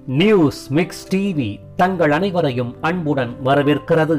news mix TV தங்கள் அனைவரையும் அன்புடன் வரவேற்கிறது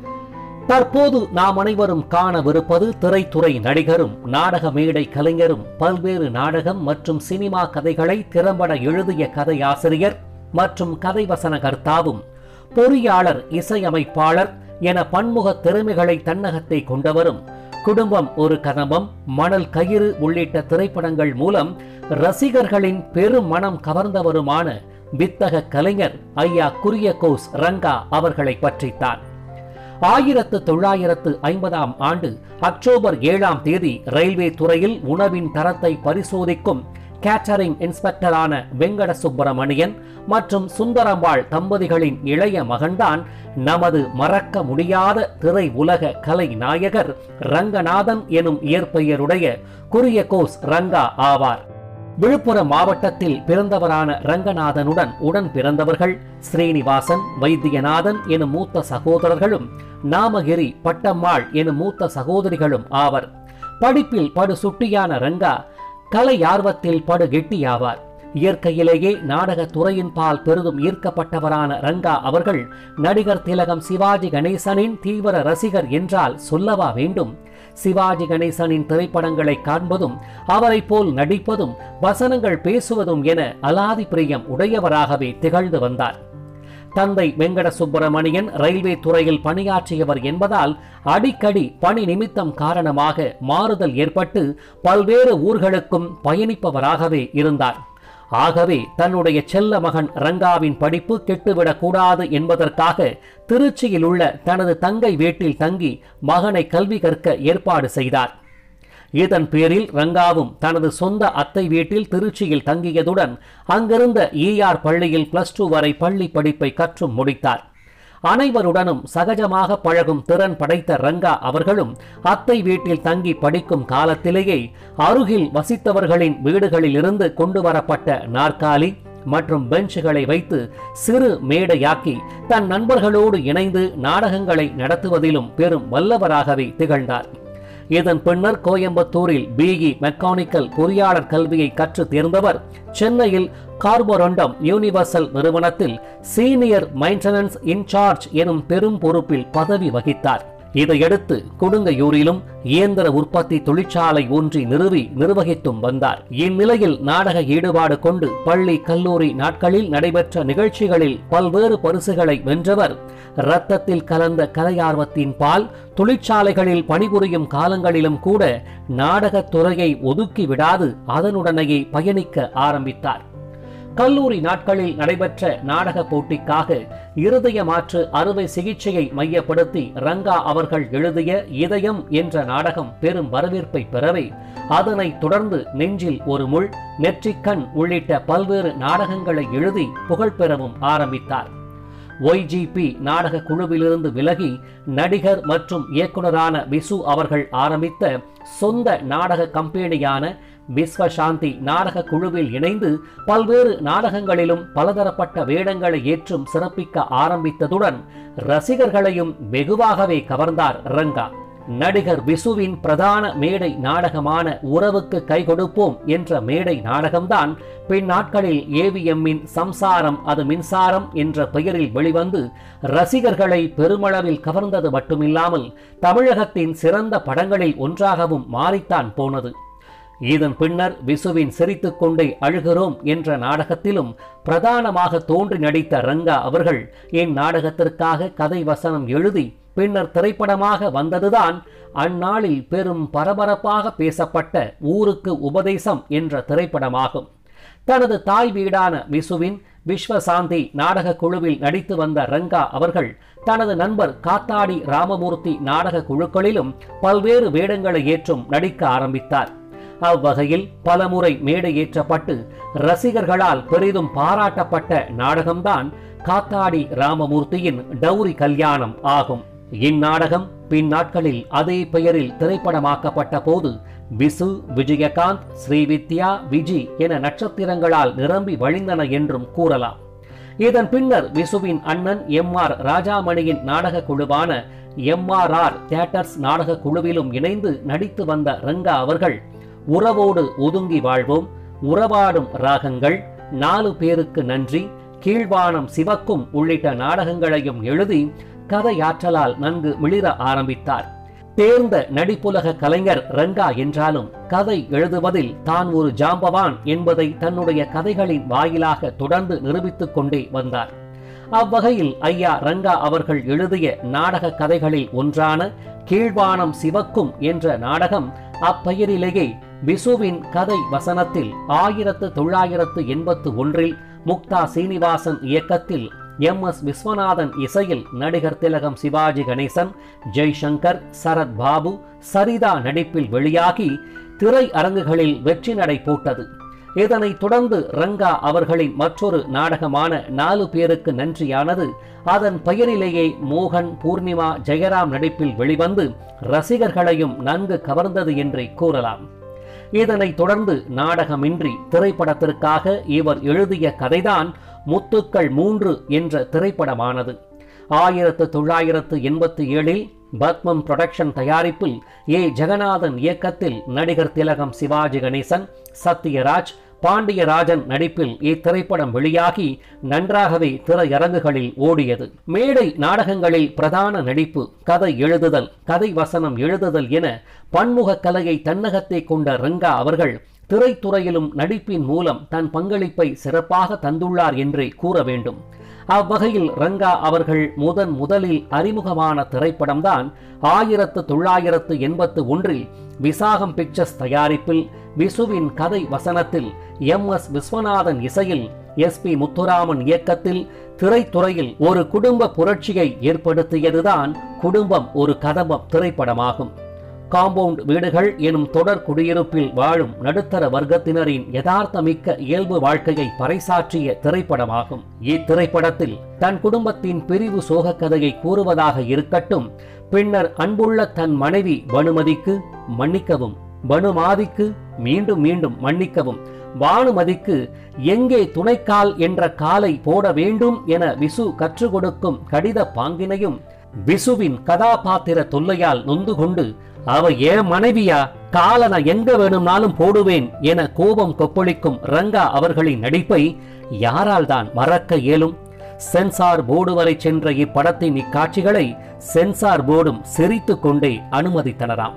தற்போது நாம் அனைவரும் காணவிருப்பது திரைத்துறை நடிகரும் நாடக மேடை கலைஞரும் பல்வேறு நாடகம் மற்றும் சினிமா கதைகளை திறம்பட எழுதிய கதையாசிரியர் மற்றும் கதை வசனகர்த்தாவும் பொறியாளர் இசையமைப்பாளர் என பன்முக திறமைகளை தன்னகத்தை கொண்டவரும் குடும்பம் ஒரு கதம்பம் மணல் கயிறு உள்ளிட்ட திரைப்படங்கள் மூலம் ரசிகர்களின் பெரும் மனம் கவர்ந்தவருமான வித்தக கலைஞர் ஐயா குரியகோஸ் ரங்கா அவர்களை பற்றித்தான் ஆயிரத்து தொள்ளாயிரத்து ஐம்பதாம் ஆண்டு அக்டோபர் ஏழாம் தேதி ரயில்வே துறையில் உணவின் தரத்தை பரிசோதிக்கும் கேட்டரிங் இன்ஸ்பெக்டரான வெங்கட சுப்பிரமணியன் மற்றும் சுந்தரம்பாள் தம்பதிகளின் இளைய மகன்தான் நமது மறக்க முடியாத திரை உலக கலை நாயகர் ரங்கநாதன் எனும் இயற்பெயருடைய குரியகோஸ் ரங்கா ஆவார் விழுப்புரம் மாவட்டத்தில் பிறந்தவரான ரங்கநாதனுடன் உடன் பிறந்தவர்கள் ஸ்ரீனிவாசன் வைத்தியநாதன் எனும் மூத்த சகோதரர்களும் நாமகிரி பட்டம்மாள் எனும் மூத்த சகோதரிகளும் ஆவர் படிப்பில் படு சுட்டியான ரங்கா கலை ஆர்வத்தில் படு கெட்டியாவார் இயற்கையிலேயே நாடக துறையின் பால் பெரிதும் ஈர்க்கப்பட்டவரான ரங்கா அவர்கள் நடிகர் திலகம் சிவாஜி கணேசனின் தீவிர ரசிகர் என்றால் சொல்லவா வேண்டும் சிவாஜி கணேசனின் திரைப்படங்களை காண்பதும் அவரை போல் நடிப்பதும் வசனங்கள் பேசுவதும் என அலாதி பிரியம் உடையவராகவே திகழ்ந்து வந்தார் தந்தை வெங்கட சுப்பிரமணியன் ரயில்வே துறையில் பணியாற்றியவர் என்பதால் அடிக்கடி பணி நிமித்தம் காரணமாக மாறுதல் ஏற்பட்டு பல்வேறு ஊர்களுக்கும் பயணிப்பவராகவே இருந்தார் ஆகவே தன்னுடைய செல்ல மகன் ரங்காவின் படிப்பு கெட்டுவிடக் கூடாது என்பதற்காக திருச்சியில் உள்ள தனது தங்கை வீட்டில் தங்கி மகனை கல்வி கற்க ஏற்பாடு செய்தார் இதன் பேரில் ரங்காவும் தனது சொந்த அத்தை வீட்டில் திருச்சியில் தங்கியதுடன் அங்கிருந்த ஈஆர் பள்ளியில் பிளஸ் டூ வரை பள்ளி படிப்பை கற்றும் முடித்தார் அனைவருடனும் சகஜமாக பழகும் திறன் படைத்த ரங்கா அவர்களும் அத்தை வீட்டில் தங்கி படிக்கும் காலத்திலேயே அருகில் வசித்தவர்களின் வீடுகளில் இருந்து கொண்டு வரப்பட்ட நாற்காலி மற்றும் பெஞ்சுகளை வைத்து சிறு மேடையாக்கி தன் நண்பர்களோடு இணைந்து நாடகங்களை நடத்துவதிலும் பெரும் வல்லவராகவே திகழ்ந்தார் இதன் பின்னர் கோயம்புத்தூரில் பிஇ மெக்கானிக்கல் பொறியாளர் கல்வியை கற்று தேர்ந்தவர் சென்னையில் கார்போரண்டம் யூனிவர்சல் நிறுவனத்தில் சீனியர் மெயின்டெனன்ஸ் இன்சார்ஜ் எனும் பெரும் பொறுப்பில் பதவி வகித்தார் இதையடுத்து கொடுங்கையூரிலும் இயந்திர உற்பத்தி தொழிற்சாலை ஒன்றை நிறுவி நிர்வகித்தும் வந்தார் இந்நிலையில் நாடக ஈடுபாடு கொண்டு பள்ளி கல்லூரி நாட்களில் நடைபெற்ற நிகழ்ச்சிகளில் பல்வேறு பரிசுகளை வென்றவர் இரத்தத்தில் கலந்த கலையார்வத்தின் பால் தொழிற்சாலைகளில் பணிபுரியும் காலங்களிலும் கூட நாடகத் துறையை ஒதுக்கி விடாது அதனுடனேயே பயணிக்க ஆரம்பித்தார் கல்லூரி நாட்களில் நடைபெற்ற நாடக போட்டிக்காக இருதய மாற்று அறுவை சிகிச்சையை மையப்படுத்தி ரங்கா அவர்கள் எழுதிய இதயம் என்ற நாடகம் பெரும் வரவேற்பை பெறவே அதனைத் தொடர்ந்து நெஞ்சில் ஒரு முள் நெற்றிக்கண் உள்ளிட்ட பல்வேறு நாடகங்களை எழுதி புகழ் பெறவும் ஆரம்பித்தார் ஒய்ஜிபி நாடக குழுவிலிருந்து விலகி நடிகர் மற்றும் இயக்குனரான விசு அவர்கள் ஆரம்பித்த சொந்த நாடக கம்பெனியான விஸ்வசாந்தி நாடக குழுவில் இணைந்து பல்வேறு நாடகங்களிலும் பலதரப்பட்ட வேடங்களை ஏற்றும் சிறப்பிக்க ஆரம்பித்ததுடன் ரசிகர்களையும் வெகுவாகவே கவர்ந்தார் ரங்கா நடிகர் விசுவின் பிரதான மேடை நாடகமான உறவுக்கு கை கொடுப்போம் என்ற மேடை நாடகம்தான் பின் நாட்களில் ஏவிஎம்மின் சம்சாரம் அது மின்சாரம் என்ற பெயரில் வெளிவந்து ரசிகர்களை பெருமளவில் கவர்ந்தது மட்டுமில்லாமல் தமிழகத்தின் சிறந்த படங்களில் ஒன்றாகவும் மாறித்தான் போனது இதன் பின்னர் விசுவின் சிரித்துக்கொண்டே அழுகிறோம் என்ற நாடகத்திலும் பிரதானமாக தோன்றி நடித்த ரங்கா அவர்கள் என் நாடகத்திற்காக கதை வசனம் எழுதி பின்னர் திரைப்படமாக வந்ததுதான் அந்நாளில் பெரும் பரபரப்பாக பேசப்பட்ட ஊருக்கு உபதேசம் என்ற திரைப்படமாகும் தனது தாய் வீடான விசுவின் விஸ்வசாந்தி நாடக குழுவில் நடித்து வந்த ரங்கா அவர்கள் தனது நண்பர் காத்தாடி ராமமூர்த்தி நாடக குழுக்களிலும் பல்வேறு வேடங்களை ஏற்றும் நடிக்க ஆரம்பித்தார் அவ்வகையில் பலமுறை மேடை ஏற்றப்பட்டு ரசிகர்களால் பெரிதும் பாராட்டப்பட்ட நாடகம்தான் காத்தாடி ராமமூர்த்தியின் டௌரி கல்யாணம் ஆகும் இந்நாடகம் பின் நாட்களில் அதே பெயரில் திரைப்படமாக்கப்பட்ட போது விசு விஜயகாந்த் ஸ்ரீவித்யா விஜி என நட்சத்திரங்களால் நிரம்பி வழிந்தன என்றும் கூறலாம் இதன் பின்னர் விசுவின் அண்ணன் எம் ஆர் ராஜாமணியின் நாடக குழுவான எம்ஆர்ஆர் தியேட்டர்ஸ் நாடக குழுவிலும் இணைந்து நடித்து வந்த ரங்கா அவர்கள் உறவோடு ஒதுங்கி வாழ்வோம் உறவாடும் ராகங்கள் நாலு பேருக்கு நன்றி கீழ்வானம் சிவக்கும் உள்ளிட்ட நாடகங்களையும் எழுதி கதையாற்றலால் நன்கு மிளிர ஆரம்பித்தார் தேர்ந்த நடிப்புலக கலைஞர் ரங்கா என்றாலும் கதை எழுதுவதில் தான் ஒரு ஜாம்பவான் என்பதை தன்னுடைய கதைகளின் வாயிலாக தொடர்ந்து நிரூபித்துக் கொண்டே வந்தார் அவ்வகையில் ஐயா ரங்கா அவர்கள் எழுதிய நாடக கதைகளில் ஒன்றான கீழ்வானம் சிவக்கும் என்ற நாடகம் அப்பெயரிலேயே விசுவின் கதை வசனத்தில் ஆயிரத்து தொள்ளாயிரத்து எண்பத்து ஒன்றில் முக்தா சீனிவாசன் இயக்கத்தில் எம் எஸ் விஸ்வநாதன் இசையில் நடிகர் திலகம் சிவாஜி கணேசன் ஜெய்சங்கர் சரத் பாபு சரிதா நடிப்பில் வெளியாகி திரை அரங்குகளில் வெற்றி நடை போட்டது இதனைத் தொடர்ந்து ரங்கா அவர்களின் மற்றொரு நாடகமான நாலு பேருக்கு நன்றியானது அதன் பெயரிலேயே மோகன் பூர்ணிமா ஜெயராம் நடிப்பில் வெளிவந்து ரசிகர்களையும் நன்கு கவர்ந்தது என்றே கூறலாம் இதனைத் தொடர்ந்து நாடகமின்றி திரைப்படத்திற்காக இவர் எழுதிய கதைதான் முத்துக்கள் மூன்று என்ற திரைப்படமானது ஆயிரத்து தொள்ளாயிரத்து எண்பத்தி ஏழில் பத்மம் புரொடக்ஷன் தயாரிப்பில் ஏ ஜெகநாதன் இயக்கத்தில் நடிகர் திலகம் சிவாஜி கணேசன் சத்யராஜ் பாண்டியராஜன் நடிப்பில் இத்திரைப்படம் வெளியாகி நன்றாகவே திரையரங்குகளில் ஓடியது மேடை நாடகங்களில் பிரதான நடிப்பு கதை எழுதுதல் கதை வசனம் எழுதுதல் என பன்முக கலையை தன்னகத்தை கொண்ட ரங்கா அவர்கள் திரைத்துறையிலும் நடிப்பின் மூலம் தன் பங்களிப்பை சிறப்பாக தந்துள்ளார் என்றே கூற வேண்டும் அவ்வகையில் ரங்கா அவர்கள் முதன் முதலில் அறிமுகமான திரைப்படம்தான் ஆயிரத்து தொள்ளாயிரத்து எண்பத்து ஒன்றில் விசாகம் பிக்சர்ஸ் தயாரிப்பில் விசுவின் கதை வசனத்தில் எம் எஸ் விஸ்வநாதன் இசையில் எஸ் பி முத்துராமன் இயக்கத்தில் திரைத்துறையில் ஒரு குடும்ப புரட்சியை ஏற்படுத்தியதுதான் குடும்பம் ஒரு கதம்பம் திரைப்படமாகும் காம்பவுண்ட் வீடுகள் எனும் தொடர் குடியிருப்பில் வாழும் நடுத்தர வர்க்கத்தினரின் யதார்த்தமிக்க இயல்பு வாழ்க்கையை பறைசாற்றிய திரைப்படமாகும் இத்திரைப்படத்தில் தன் குடும்பத்தின் பிரிவு சோக கதையை கூறுவதாக இருக்கட்டும் பின்னர் அன்புள்ள தன் மனைவி பனுமதிக்கு மன்னிக்கவும் பனுமாதிக்கு மீண்டும் மீண்டும் மன்னிக்கவும் பானுமதிக்கு எங்கே துணைக்கால் என்ற காலை போட வேண்டும் என விசு கற்றுக் கொடுக்கும் கடித பாங்கினையும் விசுவின் கதாபாத்திர தொல்லையால் நொந்து கொண்டு அவ ஏன் மனைவியா காலனை எங்க வேணும்னாலும் போடுவேன் என கோபம் கொப்பளிக்கும் ரங்கா அவர்களின் நடிப்பை யாரால் தான் மறக்க இயலும் சென்சார் போர்டு வரை சென்ற இப்படத்தின் இக்காட்சிகளை சென்சார் போர்டும் சிரித்துக் கொண்டே அனுமதித்தனராம்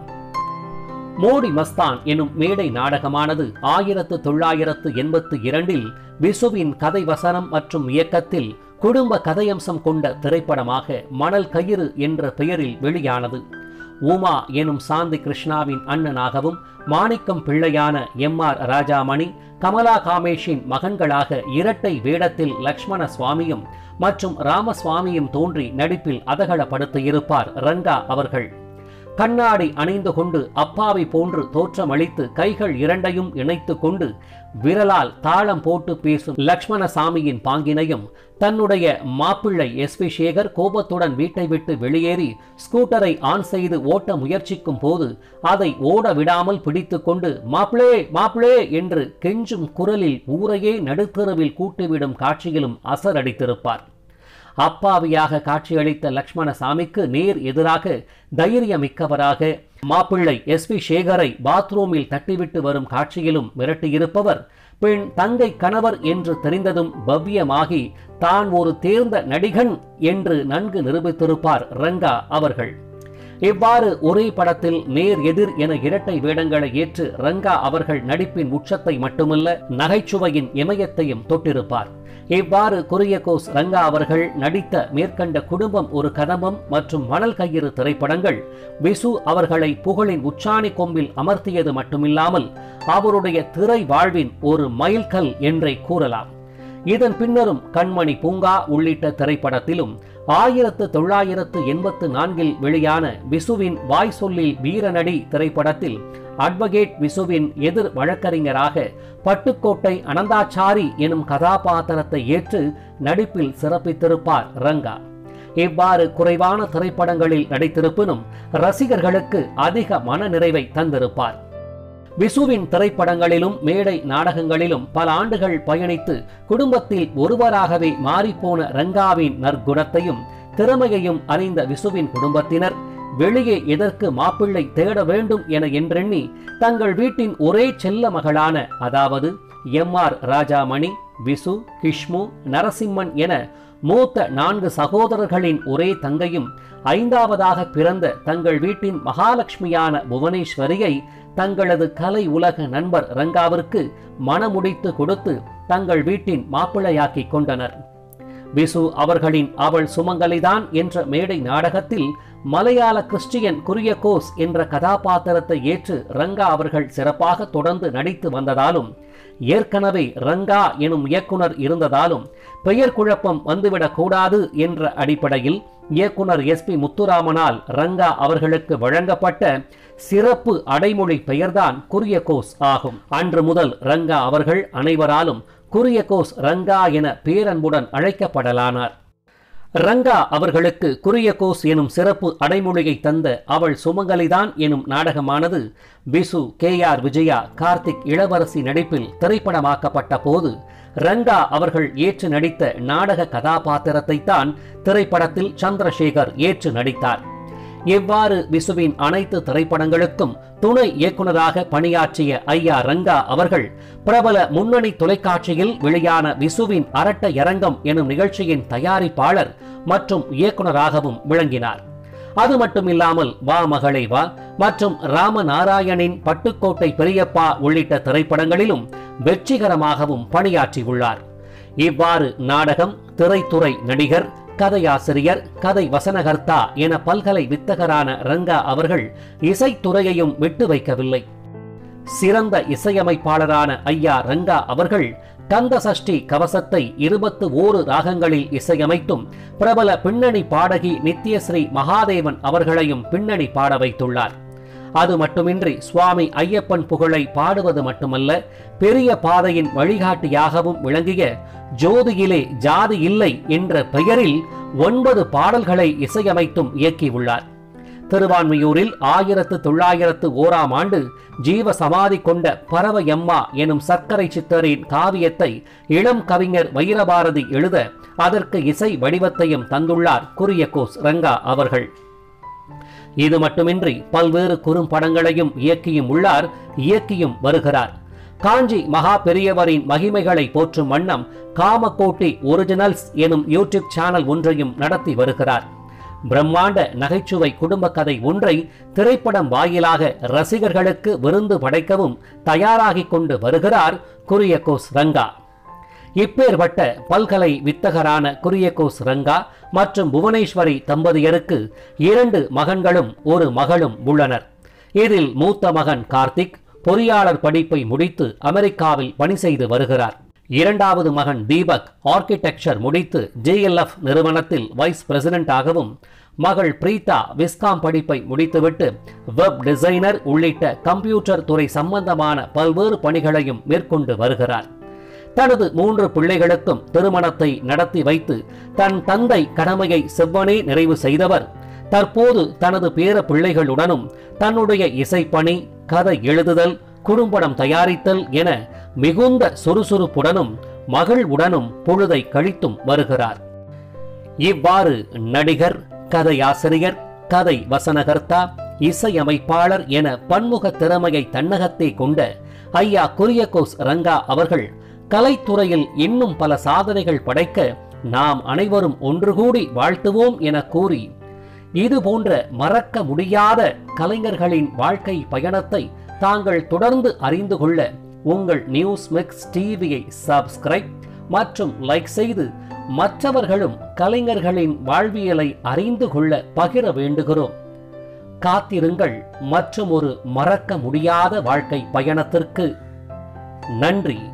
மோடி மஸ்தான் எனும் மேடை நாடகமானது ஆயிரத்து தொள்ளாயிரத்து எண்பத்து இரண்டில் விசுவின் கதை வசனம் மற்றும் இயக்கத்தில் குடும்ப கதையம்சம் கொண்ட திரைப்படமாக மணல் கயிறு என்ற பெயரில் வெளியானது உமா எனும் சாந்தி கிருஷ்ணாவின் அண்ணனாகவும் மாணிக்கம் பிள்ளையான எம் ஆர் ராஜாமணி கமலா காமேஷின் மகன்களாக இரட்டை வேடத்தில் லக்ஷ்மண சுவாமியும் மற்றும் ராமசுவாமியும் தோன்றி நடிப்பில் அதகலப்படுத்தியிருப்பார் ரங்கா அவர்கள் கண்ணாடி அணிந்து கொண்டு அப்பாவை போன்று தோற்றமளித்து கைகள் இரண்டையும் இணைத்து கொண்டு விரலால் தாளம் போட்டு பேசும் லக்ஷ்மணசாமியின் பாங்கினையும் தன்னுடைய மாப்பிள்ளை எஸ் வி சேகர் கோபத்துடன் வீட்டை விட்டு வெளியேறி ஸ்கூட்டரை ஆன் செய்து ஓட்ட முயற்சிக்கும் போது அதை ஓட விடாமல் பிடித்துக்கொண்டு மாப்பிளே மாப்பிளே என்று கெஞ்சும் குரலில் ஊரையே நடுத்தருவில் கூட்டிவிடும் காட்சியிலும் அசரடித்திருப்பார் அப்பாவியாக காட்சியளித்த லக்ஷ்மணசாமிக்கு நேர் எதிராக தைரியமிக்கவராக மாப்பிள்ளை எஸ் பி சேகரை பாத்ரூமில் தட்டிவிட்டு வரும் காட்சியிலும் மிரட்டியிருப்பவர் பெண் தங்கை கணவர் என்று தெரிந்ததும் பவ்யமாகி தான் ஒரு தேர்ந்த நடிகன் என்று நன்கு நிரூபித்திருப்பார் ரங்கா அவர்கள் இவ்வாறு ஒரே படத்தில் நேர் எதிர் என இரட்டை வேடங்களை ஏற்று ரங்கா அவர்கள் நடிப்பின் உச்சத்தை மட்டுமல்ல நகைச்சுவையின் இமயத்தையும் தொட்டிருப்பார் இவ்வாறு குரியகோஸ் ரங்கா அவர்கள் நடித்த மேற்கண்ட குடும்பம் ஒரு கதம்பம் மற்றும் மணல் கயிறு திரைப்படங்கள் விசு அவர்களை புகழின் உச்சாணி கொம்பில் அமர்த்தியது மட்டுமில்லாமல் அவருடைய திரை வாழ்வின் ஒரு மைல்கல் என்றே கூறலாம் இதன் பின்னரும் கண்மணி பூங்கா உள்ளிட்ட திரைப்படத்திலும் ஆயிரத்து தொள்ளாயிரத்து எண்பத்து நான்கில் வெளியான விசுவின் வாய் சொல்லில் வீரநடி திரைப்படத்தில் அட்வகேட் விசுவின் எதிர் வழக்கறிஞராக பட்டுக்கோட்டை அனந்தாச்சாரி எனும் கதாபாத்திரத்தை ஏற்று நடிப்பில் சிறப்பித்திருப்பார் ரங்கா இவ்வாறு குறைவான திரைப்படங்களில் நடித்திருப்பினும் ரசிகர்களுக்கு அதிக மனநிறைவை தந்திருப்பார் விசுவின் திரைப்படங்களிலும் மேடை நாடகங்களிலும் பல ஆண்டுகள் பயணித்து குடும்பத்தில் ஒருவராகவே மாறிப்போன ரங்காவின் நற்குணத்தையும் திறமையையும் அறிந்த விசுவின் குடும்பத்தினர் வெளியே எதற்கு மாப்பிள்ளை தேட வேண்டும் என என்றெண்ணி தங்கள் வீட்டின் ஒரே செல்ல மகளான அதாவது எம் ஆர் ராஜாமணி விசு கிஷ்மு நரசிம்மன் என மூத்த நான்கு சகோதரர்களின் ஒரே தங்கையும் ஐந்தாவதாக பிறந்த தங்கள் வீட்டின் மகாலட்சுமியான புவனேஸ்வரியை தங்களது கலை உலக நண்பர் ரங்காவிற்கு மணமுடித்து கொடுத்து தங்கள் வீட்டின் மாப்பிள்ளையாக்கிக் கொண்டனர் விசு அவர்களின் அவள் சுமங்கலிதான் என்ற மேடை நாடகத்தில் மலையாள கிறிஸ்டியன் குரியகோஸ் என்ற கதாபாத்திரத்தை ஏற்று ரங்கா அவர்கள் சிறப்பாக தொடர்ந்து நடித்து வந்ததாலும் ஏற்கனவே ரங்கா எனும் இயக்குனர் இருந்ததாலும் பெயர் குழப்பம் வந்துவிடக் கூடாது என்ற அடிப்படையில் இயக்குனர் எஸ் பி முத்துராமனால் ரங்கா அவர்களுக்கு வழங்கப்பட்ட சிறப்பு அடைமொழி பெயர்தான் குரியகோஸ் ஆகும் அன்று முதல் ரங்கா அவர்கள் அனைவராலும் குரியகோஸ் ரங்கா என பேரன்புடன் அழைக்கப்படலானார் ரங்கா அவர்களுக்கு குரியகோஸ் எனும் சிறப்பு அடைமொழியை தந்த அவள் சுமங்கலிதான் எனும் நாடகமானது பிசு கே ஆர் விஜயா கார்த்திக் இளவரசி நடிப்பில் திரைப்படமாக்கப்பட்ட போது ரங்கா அவர்கள் ஏற்று நடித்த நாடக கதாபாத்திரத்தை தான் திரைப்படத்தில் சந்திரசேகர் ஏற்று நடித்தார் இவ்வாறு விசுவின் அனைத்து திரைப்படங்களுக்கும் துணை இயக்குனராக பணியாற்றிய ஐயா ரங்கா அவர்கள் பிரபல முன்னணி தொலைக்காட்சியில் வெளியான விசுவின் அரட்ட அரங்கம் எனும் நிகழ்ச்சியின் தயாரிப்பாளர் மற்றும் இயக்குனராகவும் விளங்கினார் அது மட்டுமில்லாமல் வா மகளே வா மற்றும் ராமநாராயணின் பட்டுக்கோட்டை பெரியப்பா உள்ளிட்ட திரைப்படங்களிலும் வெற்றிகரமாகவும் பணியாற்றியுள்ளார் இவ்வாறு நாடகம் திரைத்துறை நடிகர் கதையாசிரியர் கதை வசனகர்த்தா என பல்கலை வித்தகரான ரங்கா அவர்கள் இசைத்துறையையும் விட்டு வைக்கவில்லை சிறந்த இசையமைப்பாளரான ஐயா ரங்கா அவர்கள் கந்த சஷ்டி கவசத்தை இருபத்து ஓரு ராகங்களில் இசையமைத்தும் பிரபல பின்னணி பாடகி நித்யஸ்ரீ மகாதேவன் அவர்களையும் பின்னணி பாட வைத்துள்ளார் அது மட்டுமின்றி சுவாமி ஐயப்பன் புகழை பாடுவது மட்டுமல்ல பெரிய பாதையின் வழிகாட்டியாகவும் விளங்கிய ஜோதியிலே ஜாதி இல்லை என்ற பெயரில் ஒன்பது பாடல்களை இசையமைத்தும் இயக்கியுள்ளார் திருவான்மையூரில் ஆயிரத்து தொள்ளாயிரத்து ஓராம் ஆண்டு ஜீவ சமாதி கொண்ட பறவையம்மா எனும் சர்க்கரை சித்தரின் காவியத்தை இளம் கவிஞர் வைரபாரதி எழுத அதற்கு இசை வடிவத்தையும் தந்துள்ளார் குரியகோஸ் ரங்கா அவர்கள் இது மட்டுமின்றி பல்வேறு குறும்படங்களையும் இயக்கியும் உள்ளார் இயக்கியும் வருகிறார் காஞ்சி மகா பெரியவரின் மகிமைகளை போற்றும் வண்ணம் காமகோட்டி ஒரிஜினல்ஸ் எனும் யூடியூப் சேனல் ஒன்றையும் நடத்தி வருகிறார் பிரம்மாண்ட நகைச்சுவை குடும்ப கதை ஒன்றை திரைப்படம் வாயிலாக ரசிகர்களுக்கு விருந்து படைக்கவும் தயாராகிக் கொண்டு வருகிறார் குரியகோஸ் ரங்கா இப்பேற்பட்ட பல்கலை வித்தகரான குரியகோஸ் ரங்கா மற்றும் புவனேஸ்வரி தம்பதியருக்கு இரண்டு மகன்களும் ஒரு மகளும் உள்ளனர் இதில் மூத்த மகன் கார்த்திக் பொறியாளர் படிப்பை முடித்து அமெரிக்காவில் பணி செய்து வருகிறார் இரண்டாவது மகன் தீபக் ஆர்கிடெக்சர் முடித்து ஜேஎல்எஃப் நிறுவனத்தில் வைஸ் பிரசிடென்டாகவும் மகள் பிரீதா விஸ்காம் படிப்பை முடித்துவிட்டு வெப் டிசைனர் உள்ளிட்ட கம்ப்யூட்டர் துறை சம்பந்தமான பல்வேறு பணிகளையும் மேற்கொண்டு வருகிறார் தனது மூன்று பிள்ளைகளுக்கும் திருமணத்தை நடத்தி வைத்து தன் தந்தை கடமையை செவ்வனே நிறைவு செய்தவர் தற்போது தனது பேர பிள்ளைகளுடனும் தன்னுடைய இசைப்பணி கதை எழுதுதல் குறும்படம் தயாரித்தல் என மிகுந்த சுறுசுறுப்புடனும் மகள் உடனும் பொழுதை கழித்தும் வருகிறார் இவ்வாறு நடிகர் கதையாசிரியர் கதை வசனகர்த்தா இசையமைப்பாளர் என பன்முக திறமையை தன்னகத்தே கொண்ட ஐயா குரியகோஸ் ரங்கா அவர்கள் கலைத்துறையில் இன்னும் பல சாதனைகள் படைக்க நாம் அனைவரும் ஒன்று கூடி வாழ்த்துவோம் என கூறி இது போன்ற மறக்க முடியாத கலைஞர்களின் வாழ்க்கை பயணத்தை தாங்கள் தொடர்ந்து அறிந்து கொள்ள உங்கள் நியூஸ் மிக்ஸ் டிவியை சப்ஸ்கிரைப் மற்றும் லைக் செய்து மற்றவர்களும் கலைஞர்களின் வாழ்வியலை அறிந்து கொள்ள பகிர வேண்டுகிறோம் காத்திருங்கள் மற்றும் ஒரு மறக்க முடியாத வாழ்க்கை பயணத்திற்கு நன்றி